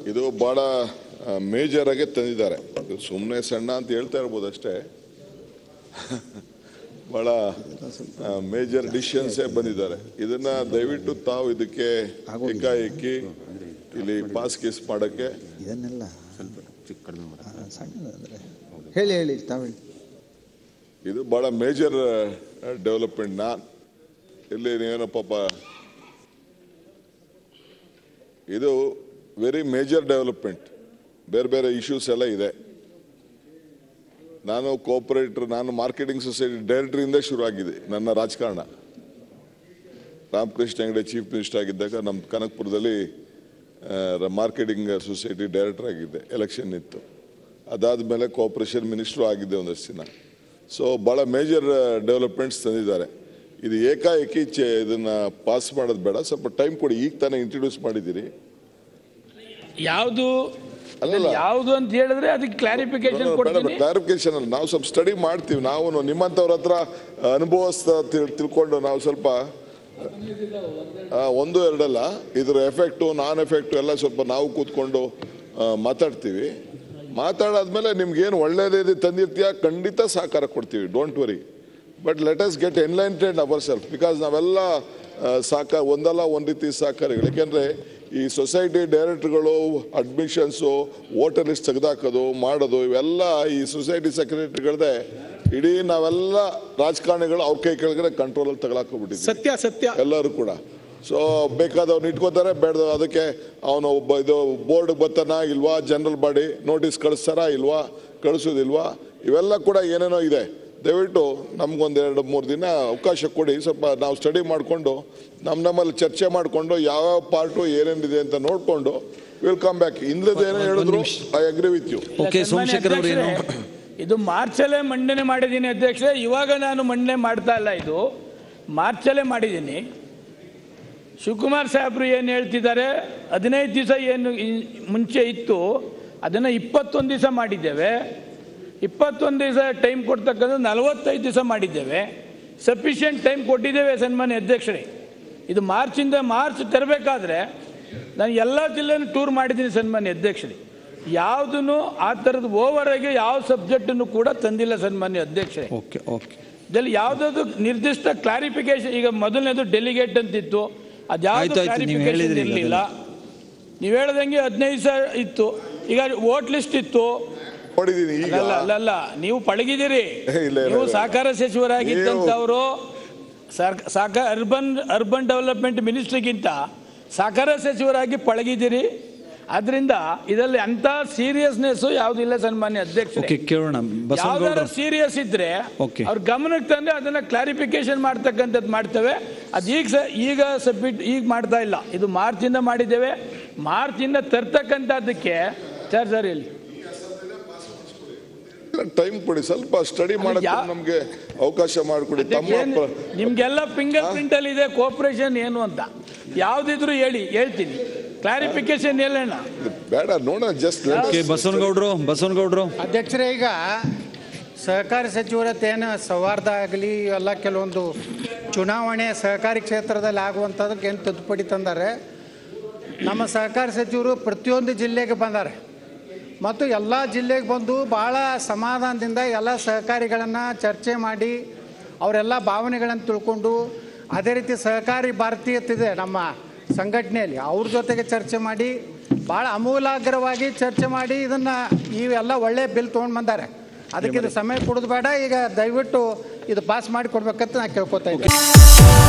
ಇದು ಬಹಳ ಮೇಜರ್ ಆಗಿ ತಂದಿದ್ದಾರೆ ಇದು ಸುಮ್ಮನೆ ಸಣ್ಣ ಅಂತ ಹೇಳ್ತಾ ಇರ್ಬೋದು ಅಷ್ಟೇ ಬಹಳ ಮೇಜರ್ ಡಿಸಿಷನ್ಸೇ ಬಂದಿದ್ದಾರೆ ಇದನ್ನ ದಯವಿಟ್ಟು ತಾವು ಇದಕ್ಕೆ ಏಕಾಏಕಿ ಇಲ್ಲಿ ಪಾಸ್ ಕೇಸ್ ಮಾಡಕ್ಕೆ ಇದನ್ನೆಲ್ಲ ಆ, ಸಣ್ಣದಂದ್ರೆ ಹೇಳಿ ಹೇಳಿ ತಾವು ಹೇಳಿ ಇದು ಬಹಳ ಮೇಜರ್ ಡೆವಲಪ್ಮೆಂಟ್ ನಾನ್ ಇಲ್ಲಿ ನೀವೇನೋ ಪಾಪ ಇದು ವೆರಿ ಮೇಜರ್ ಡೆವಲಪ್ಮೆಂಟ್ ಬೇರೆ ಬೇರೆ ಇಶ್ಯೂಸ್ ಎಲ್ಲ ಇದೆ ನಾನು ಕೋಪರೇಟರ್ ನಾನು ಮಾರ್ಕೆಟಿಂಗ್ ಸೊಸೈಟಿ ಡೈರೆಕ್ಟರಿಂದ ಶುರು ಆಗಿದೆ ನನ್ನ ರಾಜಕಾರಣ ರಾಮಕೃಷ್ಣ ಹೆಗಡೆ ಚೀಫ್ ಮಿನಿಸ್ಟರ್ ಆಗಿದ್ದಾಗ ನಮ್ಮ ಕನಕಪುರದಲ್ಲಿ ಮಾರ್ಕೆಟಿಂಗ್ ಸೊಸೈಟಿ ಡೈರೆಕ್ಟರ್ ಆಗಿದ್ದೆ ಎಲೆಕ್ಷನ್ ಇತ್ತು ಅದಾದಮೇಲೆ ಕೋಆಪರೇಷನ್ ಮಿನಿಸ್ಟ್ರು ಆಗಿದ್ದೆ ಒಂದಷ್ಟು ದಿನ ಸೊ ಭಾಳ ಮೇಜರ್ ಡೆವಲಪ್ಮೆಂಟ್ಸ್ ತಂದಿದ್ದಾರೆ ಇದು ಏಕಾಏಕಿ ಚೆ ಇದನ್ನ ಪಾಸ್ ಮಾಡೋದು ಬೇಡ ಸ್ವಲ್ಪ ಟೈಮ್ ಕೊಡಿ ಈಗ ತಾನೇ ಇಂಟ್ರೊಡ್ಯೂಸ್ ಮಾಡಿದ್ದೀರಿ ಯಾವುದು ಅಲ್ಲಲ್ಲ. ಯಾವುದು ಅಂತ ಹೇಳಿದ್ರೆ ಅದಕ್ಕೆ ಕ್ಲಾರಿಫಿಕೇಶನ್ ಕೊಡ್ತೀನಿ ಕ್ಲಾರಿಫಿಕೇಶನ್ ಅಲ್ಲಿ ನಾವು ಸ್ವಲ್ಪ ಸ್ಟಡಿ ಮಾಡ್ತೀವಿ ನಾವು ನಿಮ್ಮಂಥವ್ರ ಹತ್ರ ಅನುಭವಸ್ಥ ತಿಳ್- ತಿಳ್ಕೊಂಡು ನಾವು ಸ್ವಲ್ಪ ಆ, ಒಂದು ಎರಡಲ್ಲ ಇದ್ರ ಎಫೆಕ್ಟು ನಾನ್ ಎಫೆಕ್ಟು ಎಲ್ಲ ಸ್ವಲ್ಪ ನಾವು ಕೂತ್ಕೊಂಡು ಆ, ಮಾತಾಡ್ತೀವಿ ಮಾತಾಡಾದ್ಮೇಲೆ ನಿಮ್ಗೇನು ಒಳ್ಳೇದೇ ತಂದಿರ್ತೀಯ ಖಂಡಿತ ಸಹಕಾರ ಕೊಡ್ತೀವಿ don't worry but let us get enlightened our self because ನಾವೆಲ್ಲ ಆ, ಸಹಕಾರ ಒಂದಲ್ಲ ಒಂದು ರೀತಿ ಸಹಕಾರಿಗಳು ಯಾಕೆಂದ್ರೆ ಈ ಸೊಸೈಟಿ ಡೈರೆಕ್ಟರ್ಗಳು ಅಡ್ಮಿಷನ್ಸು ವೋಟರ್ ಲಿಸ್ಟ್ ತೆಗೆದಾಕೋದು ಮಾಡೋದು ಇವೆಲ್ಲ ಈ ಸೊಸೈಟಿ ಸೆಕ್ರೆಟರಿಗಳದೇ ಇಡೀ ನಾವೆಲ್ಲ ರಾಜಕಾರಣಿಗಳು ಅವ್ರ ಕೈ ಕೆಳಗಡೆ ಕಂಟ್ರೋಲಲ್ಲಿ ತಗೊಳಕೋಗ್ಬಿಟ್ಟಿದ್ವಿ ಸತ್ಯ ಸತ್ಯ ಎಲ್ಲರೂ ಕೂಡ ಸೊ ಬೇಕಾದವ್ನು ಇಟ್ಕೋತಾರೆ ಬೇಡ ಅದಕ್ಕೆ ಅವನು ಒಬ್ಬ ಇದು ಬೋರ್ಡ್ ಬರ್ತಾನ ಇಲ್ವಾ ಜನರಲ್ ಬಾಡಿ ನೋಟಿಸ್ ಕಳಿಸ್ತಾರ ಇಲ್ವಾ ಕಳಿಸೋದಿಲ್ವಾ ಇವೆಲ್ಲ ಕೂಡ ಏನೇನೋ ಇದೆ ದಯವಿಟ್ಟು ನಮ್ಗೊಂದು ಎರಡು ಮೂರು ದಿನ ಅವಕಾಶ ಕೊಡಿ ಸ್ವಲ್ಪ ನಾವು ಸ್ಟಡಿ ಮಾಡಿಕೊಂಡು ನಮ್ಮ ನಮ್ಮಲ್ಲಿ ಚರ್ಚೆ ಮಾಡಿಕೊಂಡು ಯಾವ ಪಾರ್ಟು ಏನೇನಿದೆ ಅಂತ ನೋಡಿಕೊಂಡು ವಿಲ್ ಕಮ್ ಬ್ಯಾಕ್ ಇಂದ್ರದ್ದು ಏನೋ ಹೇಳಿದ್ರು I agree with you okay Somashekar ಅವರು ಏನು ಇದು ಮಾರ್ಚಲ್ಲೇ ಮಂಡನೆ ಮಾಡಿದ್ದೀನಿ ಅಧ್ಯಕ್ಷರೇ ಇವಾಗ ನಾನು ಮಂಡನೆ ಮಾಡ್ತಾ ಇಲ್ಲ ಇದು ಮಾರ್ಚಲ್ಲೇ ಮಾಡಿದ್ದೀನಿ ಶಿವಕುಮಾರ್ ಸಾಹೇಬ್ರು ಏನು ಹೇಳ್ತಿದ್ದಾರೆ ಹದಿನೈದು ದಿವಸ ಏನು ಈ- ಮುಂಚೆ ಇತ್ತು ಅದನ್ನು ಇಪ್ಪತ್ತೊಂದು ದಿವಸ ಮಾಡಿದ್ದೇವೆ ಇಪ್ಪತ್ತೊಂದು ದಿವಸ ಟೈಮ್ ಕೊಡ್ತಕ್ಕಂಥ ನಲವತ್ತೈದು ದಿವಸ ಮಾಡಿದ್ದೇವೆ ಸಫಿಷಿಯೆಂಟ್ ಟೈಮ್ ಕೊಟ್ಟಿದ್ದೇವೆ ಸನ್ಮಾನ್ಯ ಅಧ್ಯಕ್ಷರೇ ಇದು ಮಾರ್ಚಿಂದ ಮಾರ್ಚ್ ತರಬೇಕಾದ್ರೆ ನಾನು ಎಲ್ಲ ಜಿಲ್ಲೆನೂ ಟೂರ್ ಮಾಡಿದ್ದೀನಿ ಸನ್ಮಾನ್ಯ ಅಧ್ಯಕ್ಷರೇ ಯಾವುದನ್ನು ಆ ಥರದ್ದು ಓವರ್ ಆಗಿ ಯಾವ ಸಬ್ಜೆಕ್ಟನ್ನು ಕೂಡ ತಂದಿಲ್ಲ ಸನ್ಮಾನ್ಯ ಅಧ್ಯಕ್ಷರೇ ಓಕೆ ಓಕೆ ಇದರಲ್ಲಿ ಯಾವುದಾದ್ರು ನಿರ್ದಿಷ್ಟ ಕ್ಲಾರಿಫಿಕೇಶನ್ ಈಗ ಮೊದಲನೇದು ಡೆಲಿಗೇಟ್ ಅಂತಿತ್ತು ಅದ್ಯಾವುದು ಆಯ್ತು, ಆಯ್ತು, ನೀವು ಕ್ಲಾರಿಫಿಕೇಶನ್ ಹೇಳಿದ್ರಿ ಈಗ ಇರಲಿಲ್ಲ ನೀವು ಹೇಳ್ದಂಗೆ ಹದಿನೈದು ಸಾವಿರ ಇತ್ತು ಈಗ ವೋಟ್ ಲಿಸ್ಟ್ ಇತ್ತು ನೋಡಿದ್ದೀನಿ ಈಗ ಅಲ್ಲ ಅಲ್ಲ ಅಲ್ಲ ನೀವು ಪಳಗಿದ್ದೀರಿ ಇಲ್ಲ, ಇಲ್ಲ, ನೀವು ಇಲ್ಲ. ಸಹಕಾರ ಸಚಿವರಾಗಿದ್ದಂಥವರು ಸರ್ಕ- ಸಹಕಾರ ಅರ್ಬನ್ ಅರ್ಬನ್ ಡೆವಲಪ್ಮೆಂಟ್ ಮಿನಿಸ್ಟ್ರಿಗಿಂತ ಸಹಕಾರ ಸಚಿವರಾಗಿ ಪಳಗಿದ್ದೀರಿ ಅದರಿಂದ ಇದರಲ್ಲಿ ಅಂತ ಸೀರಿಯಸ್ನೆಸ್ ಯಾವುದಿಲ್ಲ ಸನ್ಮಾನ್ಯ ಅಧ್ಯಕ್ಷರೇ ಓಕೆ ಕೇಳೋಣ ಬಸವನಗೌಡ ಯಾವ್ದಾದ್ರು ಸೀರಿಯಸ್ ಇದ್ರೆ Okay. ಅವ್ರ ಗಮನಕ್ಕೆ ತಂದ್ರೆ ಅದನ್ನ ಕ್ಲಾರಿಫಿಕೇಶನ್ ಮಾಡ್ತಕ್ಕಂಥದ್ದು ಮಾಡ್ತೇವೆ ಅದು ಈಗ ಸ ಈಗ ಸಬ್ಮಿಟ್ ಈಗ ಮಾಡ್ತಾ ಇಲ್ಲ ಇದು ಮಾರ್ಚಿಂದ ಮಾಡಿದ್ದೇವೆ ಮಾರ್ಚಿಂದ ತರ್ತಕ್ಕಂಥದ್ದಕ್ಕೆ ಸರ್ ಸರ್ ಇಲ್ಲಿ ಟೈಮ್ ಕೊಡಿ ಸ್ವಲ್ಪ ಸ್ಟಡಿ ಮಾಡಕ್ಕೆ ಯಾ- ನಮ್ಗೆ ಅವಕಾಶ ಮಾಡಿಕೊಡಿ ತಮ್ಮ ಏನ್- ಪ್ರ- ನಿಮ್ಗೆಲ್ಲ ಫಿಂಗರ್ ಪ್ರಿಂಟ್ ಅಲ್ಲಿ ಇದೆ ಕೋಪರೇಷನ್ ಏನು ಅಂತ ಯಾವ್ದಿದ್ರು ಹೇಳಿ ಹೇಳ್ತೀನಿ ಕ್ಲಾರಿಫಿಕೇಶನ್ ಹೇಳೋಣ ಬೇಡ ನೋಡೋಣ ಜಸ್ಟ್ ಓಕೆ ಬಸವನಗೌಡರು ಬಸವನಗೌಡರು ಅಧ್ಯಕ್ಷರೇ ಈಗ ಸಹಕಾರಿ ಸಚಿವರ ಏನು ಸೌಹಾರ್ದ ಆಗಲಿ ಎಲ್ಲ ಕೆಲವೊಂದು ಚುನಾವಣೆ ಸಹಕಾರಿ ಕ್ಷೇತ್ರದಲ್ಲಿ ಆಗುವಂಥದಕ್ಕೆ ಏನು ತಿದ್ದುಪಡಿ ತಂದಾರೆ ನಮ್ಮ ಸಹಕಾರಿ ಸಚಿವರು ಪ್ರತಿಯೊಂದು ಜಿಲ್ಲೆಗೆ ಬಂದಾರೆ ಮತ್ತು ಎಲ್ಲ ಜಿಲ್ಲೆಗೆ ಬಂದು ಭಾಳ ಸಮಾಧಾನದಿಂದ ಎಲ್ಲ ಸಹಕಾರಿಗಳನ್ನು ಚರ್ಚೆ ಮಾಡಿ ಅವರೆಲ್ಲ ಭಾವನೆಗಳನ್ನು ತಿಳ್ಕೊಂಡು ಅದೇ ರೀತಿ ಸಹಕಾರಿ ಭಾರತೀಯತಿದೆ ನಮ್ಮ ಸಂಘಟನೆಯಲ್ಲಿ ಅವ್ರ ಜೊತೆಗೆ ಚರ್ಚೆ ಮಾಡಿ ಭಾಳ ಅಮೂಲಾಗ್ರವಾಗಿ ಚರ್ಚೆ ಮಾಡಿ ಇದನ್ನು ಇವೆಲ್ಲ ಒಳ್ಳೆ ಬಿಲ್ ತೊಗೊಂಡು ಬಂದಾರೆ ಅದಕ್ಕೆ ಇದು ಸಮಯ ಕೊಡೋದು ಬೇಡ ಈಗ ದಯವಿಟ್ಟು ಇದು ಪಾಸ್ ಮಾಡಿ ಕೊಡ್ಬೇಕಂತ ನಾನು ಕೇಳ್ಕೊತಾ ಇದ್ದೀನಿ